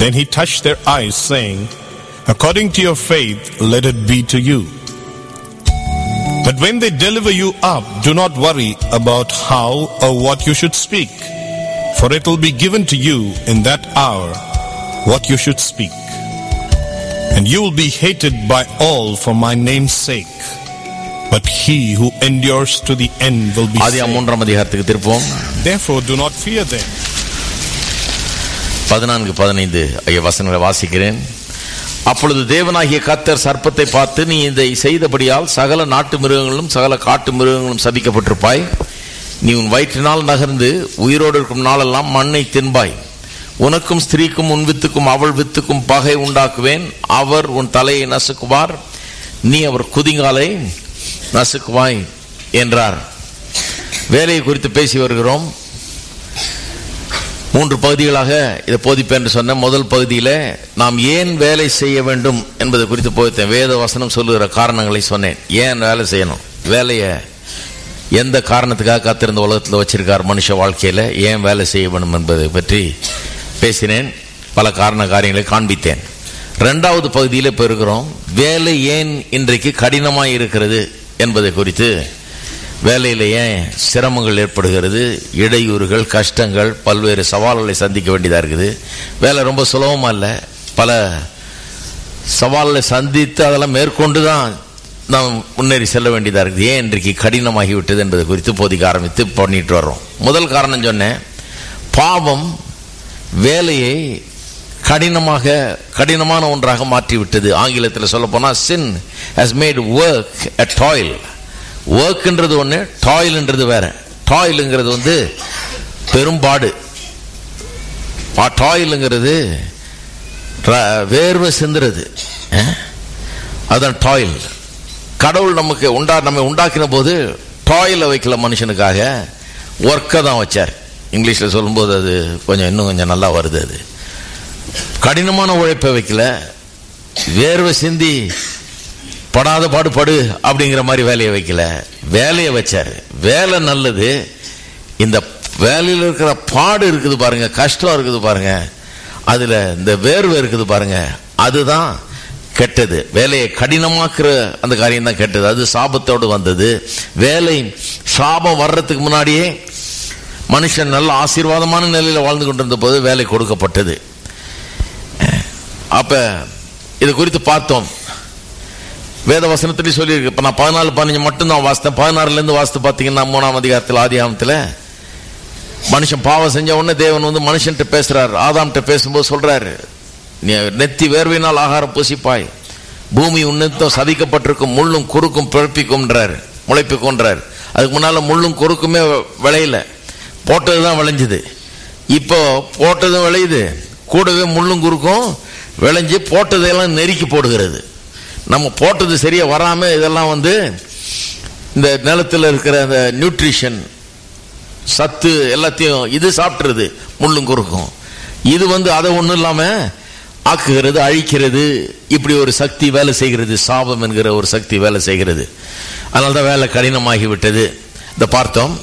Then he touched their eyes, saying, According to your faith, let it be to you. But when they deliver you up, do not worry about how or what you should speak, for it will be given to you in that hour what you should speak. And you will be hated by all for my name's sake. But he who endures to the end will be Adhia saved. மூன்றாம் அதிகாரத்துக்கு திருப்போம் Therefore, do not fear them. பதினான்கு பதினைந்து ஐய வசனங்களை வாசிக்கிறேன் அப்பொழுது தேவனாகிய கர்த்தர் சர்ப்பத்தை பார்த்து நீ இதை செய்தபடியால் சகல நாட்டு மிருகங்களும் சகல காட்டு மிருகங்களும் சபிக்கப்பட்டிருப்பாய் நீ உன் வயிற்றினால் நகர்ந்து உயிரோடு இருக்கும் நாளெல்லாம் மண்ணை தின்பாய் உனக்கும் ஸ்திரீக்கும் உன் வித்துக்கும் அவள் வித்துக்கும் பகை உண்டாக்குவேன் அவர் உன் தலையை நசுக்குவார் நீ அவர் குதிங்காலை நசுக்குவாய் என்றார் வேலையை குறித்து பேசி வருகிறோம் மூன்று பகுதிகளாக இதை போதிப்பேன் என்று சொன்ன முதல் பகுதியில் நாம் ஏன் வேலை செய்ய வேண்டும் என்பது குறித்து போதித்தேன் வேத வசனம் சொல்லுகிற காரணங்களை சொன்னேன் ஏன் வேலை செய்யணும் வேலையை எந்த காரணத்துக்காக காத்திருந்த உலகத்தில் வச்சிருக்கார் மனுஷ வாழ்க்கையில் ஏன் வேலை செய்ய வேண்டும் என்பதை பற்றி பேசினேன் பல காரண காரியங்களை காண்பித்தேன் ரெண்டாவது பகுதியில் இப்போ இருக்கிறோம் வேலை ஏன் இன்றைக்கு கடினமாக இருக்கிறது என்பதை குறித்து வேலையில் ஏன் சிரமங்கள் ஏற்படுகிறது இடையூறுகள் கஷ்டங்கள் பல்வேறு சவால்களை சந்திக்க வேண்டியதாக இருக்குது வேலை ரொம்ப சுலபமாக இல்லை பல சவால்களை சந்தித்து அதெல்லாம் மேற்கொண்டு தான் நாம் முன்னேறி செல்ல வேண்டியதாக இருக்குது ஏன் இன்றைக்கு கடினமாகி விட்டது என்பது குறித்து போதிக்க ஆரம்பித்து பண்ணிட்டு வர்றோம் முதல் காரணம் சொன்னேன் பாவம் வேலையை கடினமாக கடினமான ஒன்றாக மாற்றி விட்டது ஆங்கிலத்தில் சொல்ல போனால் sin has made work a toil ஒர்க்ன்றது ஒன்று டாயில்ன்றது வேற டாயிலுங்கிறது வந்து பெரும்பாடு டாயிலுங்கிறது வேர்வை சிந்துறது அஹ்? அதான் டாயில் கடவுள் நமக்கு உண்டா நம்ம உண்டாக்கின போது டாயில வைக்கல மனுஷனுக்காக ஒர்க்கை தான் வச்சார் இங்கிலீஷில் சொல்லும்போது அது கொஞ்சம் இன்னும் கொஞ்சம் நல்லா வருது அது கடினமான உழைப்பை வைக்கல வேர்வை சிந்தி படாத பாடு படு அப்படிங்கிற மாதிரி வேலையை வைக்கல வேலையை வச்சார் வேலை நல்லது இந்த வேலையில் இருக்கிற பாடு இருக்குது பாருங்க கஷ்டம் இருக்குது பாருங்க அதுல இந்த வேர்வை இருக்குது பாருங்க அதுதான் கெட்டது வேலையை கடினமாக்குற அந்த காரியம் தான் கெட்டது அது சாபத்தோடு வந்தது வேலை சாபம் வர்றதுக்கு முன்னாடியே மனுஷன் நல்ல ஆசீர்வாதமான நிலையில் வாழ்ந்து கொண்டிருந்த போது வேலை கொடுக்கப்பட்டது அப்ப இது குறித்து பார்த்தோம் வேத வசனத்திலேயே சொல்லியிருக்கு இப்போ நான் பதினாலு பதினஞ்சு மட்டும் தான் வாசித்தேன் பதினாறுலேருந்து வாசித்து பார்த்தீங்கன்னா மூணாம் அதிகாரத்தில் ஆதி ஆகமத்தில் மனுஷன் பாவம் செஞ்ச உடனே தேவன் வந்து மனுஷன்ட்ட பேசுறாரு ஆதாம்கிட்ட பேசும்போது சொல்றாரு நீ நெத்தி வேர்வையினால் ஆகாரம் பூசிப்பாய் பூமி உன்னத்தம் சதிக்கப்பட்டிருக்கும் முள்ளும் குறுக்கும் பிறப்பிக்கும்ன்றாரு முளைப்பிக்கும்ன்றாரு அதுக்கு முன்னால முள்ளும் குறுக்குமே விளையல போட்டது தான் விளைஞ்சுது இப்போ போட்டதும் விளையுது கூடவே முள்ளும் குறுக்கும் விளைஞ்சு போட்டதையெல்லாம் நெருக்கி போடுகிறது நம்ம போட்டது சரியா வராம இதெல்லாம் வந்து இந்த நிலத்தில் இருக்கிற அந்த நியூட்ரிஷன் சத்து எல்லாத்தையும் இது சாப்பிட்டுறது முள்ளும் குறுக்கும் இது வந்து அதை ஒன்றும் இல்லாம ஆக்குகிறது அழிக்கிறது இப்படி ஒரு சக்தி வேலை செய்கிறது சாபம் என்கிற ஒரு சக்தி வேலை செய்கிறது அதனால தான் வேலை கடினமாகி விட்டது இதை பார்த்தோம்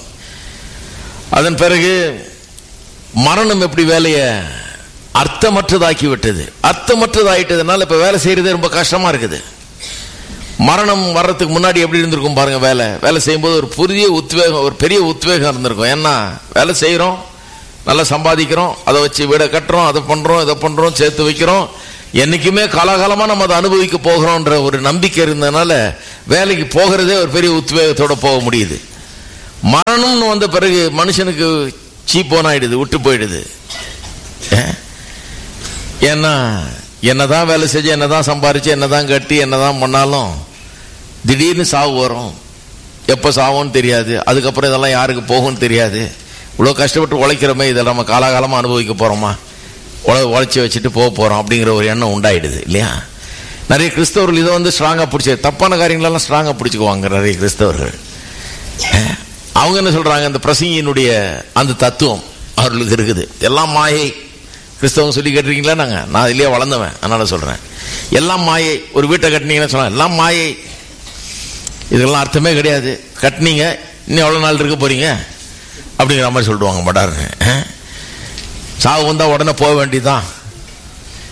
அதன் பிறகு மரணம் எப்படி வேலையை அர்த்தமற்றதாக்கி விட்டது அர்த்தமற்றதாயிட்டதுனால இப்ப வேலை செய்யறதே ரொம்ப கஷ்டமா இருக்குது மரணம் வர்றதுக்கு முன்னாடி எப்படி இருந்திருக்கும் பாருங்க வேலை வேலை செய்யும்போது ஒரு புதிய உத்வேகம் ஒரு பெரிய உத்வேகம் இருந்திருக்கும் ஏன்னா வேலை செய்கிறோம் நல்லா சம்பாதிக்கிறோம் அதை வச்சு வீடை கட்டுறோம் அதை பண்றோம் இதை பண்றோம் சேர்த்து வைக்கிறோம் என்னைக்குமே காலாகாலமா நம்ம அதை அனுபவிக்க போகிறோம்ன்ற ஒரு நம்பிக்கை இருந்ததுனால வேலைக்கு போகிறதே ஒரு பெரிய உத்வேகத்தோட போக முடியுது மரணம்னு வந்த பிறகு மனுஷனுக்கு சீப்போன் ஆயிடுது விட்டு போயிடுது ஏன்? ஏன்னா என்னதான் வேலை செஞ்சு என்னதான் சம்பாரிச்சு என்னதான் கட்டி என்னதான் பண்ணாலும் திடீர்னு சாவு வரும் எப்போ சாவோன்னு தெரியாது அதுக்கப்புறம் இதெல்லாம் யாருக்கு போகும்னு தெரியாது இவ்வளோ கஷ்டப்பட்டு உழைக்கிறோமே இதை நம்ம காலாகாலமாக அனுபவிக்க போகிறோமா உழ உழைச்சி வச்சுட்டு போக போகிறோம் அப்படிங்கிற ஒரு எண்ணம் உண்டாயிடுது இல்லையா நிறைய கிறிஸ்தவர்கள் இதை வந்து ஸ்ட்ராங்காக பிடிச்சி தப்பான காரியங்களெல்லாம் ஸ்ட்ராங்காக பிடிச்சிக்குவாங்க நிறைய கிறிஸ்தவர்கள் அஹ், அவங்க என்ன சொல்கிறாங்க இந்த பிரசங்கியினுடைய அந்த தத்துவம் அவர்களுக்கு இருக்குது எல்லாம் மாயை கிறிஸ்தவங்க சொல்லி கேட்டிருக்கீங்களா நாங்கள் நான் இதுலேயே வளர்ந்தவன் அதனால சொல்கிறேன் எல்லாம் மாயை ஒரு வீட்டை கட்டினீங்கன்னு சொன்னா எல்லாம் மாயை இதெல்லாம் அர்த்தமே கிடையாது கட்டினீங்க இன்னும் எவ்வளோ நாள் இருக்க போறீங்க அப்படிங்கிற மாதிரி சொல்லிடுவாங்க மடார்னு அஹ். சாவு வந்தால் உடனே போக வேண்டியதுதான்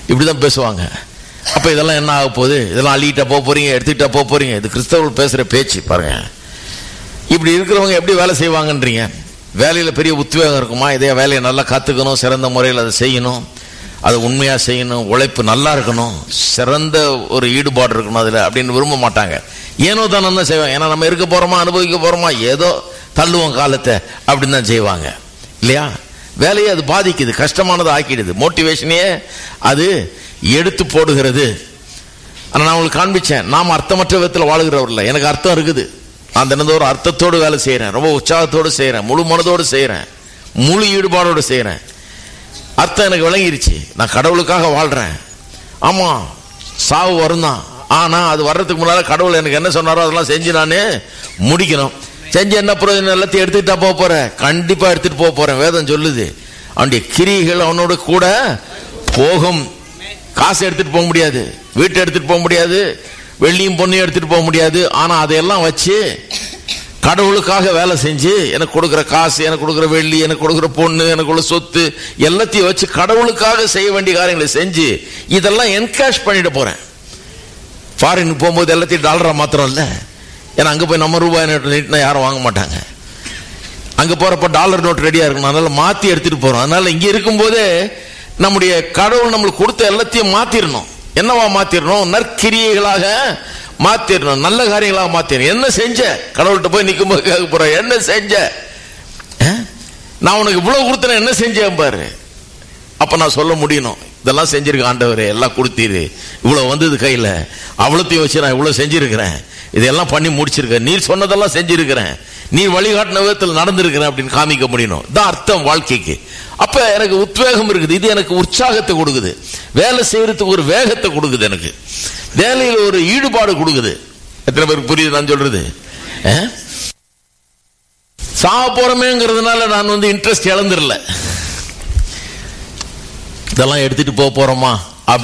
இப்படிதான் பேசுவாங்க அப்ப இதெல்லாம் என்ன ஆக போகுது இதெல்லாம் அள்ளிட்டா போக போறீங்க எடுத்துக்கிட்டா போக போறீங்க இது கிறிஸ்தவர்கள் பேசுற பேச்சு பாருங்க இப்படி இருக்கிறவங்க எப்படி வேலை செய்வாங்கன்றீங்க வேலையில பெரிய உத்வேகம் இருக்குமா இதே வேலையை நல்லா கத்துக்கணும் சிறந்த முறையில் அதை செய்யணும் அதை உண்மையா செய்யணும் உழைப்பு நல்லா இருக்கணும் சிறந்த ஒரு ஈடுபாடு இருக்கணும் அதுல அப்படின்னு விரும்ப மாட்டாங்க ஏனோ தானே தான் செய்வாங்க ஏன்னா நம்ம இருக்க போறோமா அனுபவிக்க போறோமா ஏதோ தள்ளுவோம் காலத்தை அப்படின்னு தான் செய்வாங்க இல்லையா வேலையை அது பாதிக்குது கஷ்டமானது ஆக்கிடுது மோட்டிவேஷனையே அது எடுத்து போடுகிறது ஆனா நான் உங்களுக்கு காண்பிச்சேன் நாம் அர்த்தமற்ற விதத்தில் வாழ்கிறவர் இல்லை எனக்கு அர்த்தம் இருக்குது நான் தினந்தோறும் அர்த்தத்தோடு வேலை செய்கிறேன் ரொம்ப உற்சாகத்தோடு செய்கிறேன் முழு மனதோடு செய்கிறேன் முழு ஈடுபாடோடு செய்கிறேன் அர்த்தம் எனக்கு விளங்கிருச்சு நான் கடவுளுக்காக வாழ்றேன் ஆமா சாவு வரும் தான் ஆனா அது வர்றதுக்கு முன்னால கடவுள் எனக்கு என்ன சொன்னாரோ அதெல்லாம் செஞ்சு நான் முடிக்கணும் செஞ்சு என்ன பிரயோஜனம் எல்லாத்தையும் எடுத்துக்கிட்டா போக போறேன் கண்டிப்பா எடுத்துட்டு போக போறேன் வேதம் சொல்லுது அவனுடைய கிரிகள் அவனோட கூட போகும் காசு எடுத்துட்டு போக முடியாது வீட்டை எடுத்துட்டு போக முடியாது வெள்ளியும் பொண்ணையும் எடுத்துட்டு போக முடியாது ஆனா அதையெல்லாம் வச்சு கடவுளுக்காக வேலை செஞ்சு எனக்கு கொடுக்குற காசு எனக்கு கொடுக்குற வெள்ளி எனக்கு கொடுக்குற பொண்ணு எனக்கு உள்ள சொத்து எல்லாத்தையும் வச்சு கடவுளுக்காக செய்ய வேண்டிய காரியங்களை செஞ்சு இதெல்லாம் என்கேஷ் பண்ணிட்டு போறேன் ஃபாரின் போகும்போது எல்லாத்தையும் டாலரா மாத்திரம் இல்ல ஏன்னா அங்க போய் நம்ம ரூபாய் நோட்டு நீட்டினா யாரும் வாங்க மாட்டாங்க அங்க போறப்ப டாலர் நோட் ரெடியா இருக்கணும் அதனால மாத்தி எடுத்துட்டு போறோம் அதனால இங்க இருக்கும்போதே நம்முடைய கடவுள் நம்மளுக்கு கொடுத்த எல்லாத்தையும் மாத்திரணும் என்னவா மாத்திரணும் நற்கிரியைகளாக மாத்திரணும் நல்ல காரியங்களாக மாத்திரணும் என்ன செஞ்ச கடவுள்கிட்ட போய் நிற்கும் போது கேட்க போற என்ன செஞ்ச அஹ்? நான் உனக்கு இவ்வளவு கொடுத்தேன் என்ன செஞ்சேன் பாரு அப்ப நான் சொல்ல முடியணும் இதெல்லாம் செஞ்சிருக்க ஆண்டவரே எல்லாம் கொடுத்தீரு இவ்வளவு வந்தது கையில அவ்வளோத்தையும் வச்சு நான் இவ்வளவு செஞ்சிருக்கிறேன் இதெல்லாம் பண்ணி முடிச்சிருக்கேன் நீர் சொன்னதெல்லாம் செஞ்சிருக்கிறேன் நீ வழிகாட்டின விதத்தில் நடந்திருக்கிறேன் அப்படின்னு காமிக்க முடியணும் இதான் அர்த்தம் வாழ்க்கைக்கு அப்ப எனக்கு உத்வேகம் இருக்குது இது எனக்கு உற்சாகத்தை கொடுக்குது வேலை செய்யறதுக்கு ஒரு வேகத்தை கொடுக்குது எனக்கு வேலையில் ஒரு ஈடுபாடு கொடுக்குது எத்தனை பேருக்கு புரியுது நான் சொல்றது அஹ்? சாக போறமேங்கிறதுனால நான் வந்து இன்ட்ரெஸ்ட் இழந்துடல இதெல்லாம் எடுத்துட்டு போக போறோமா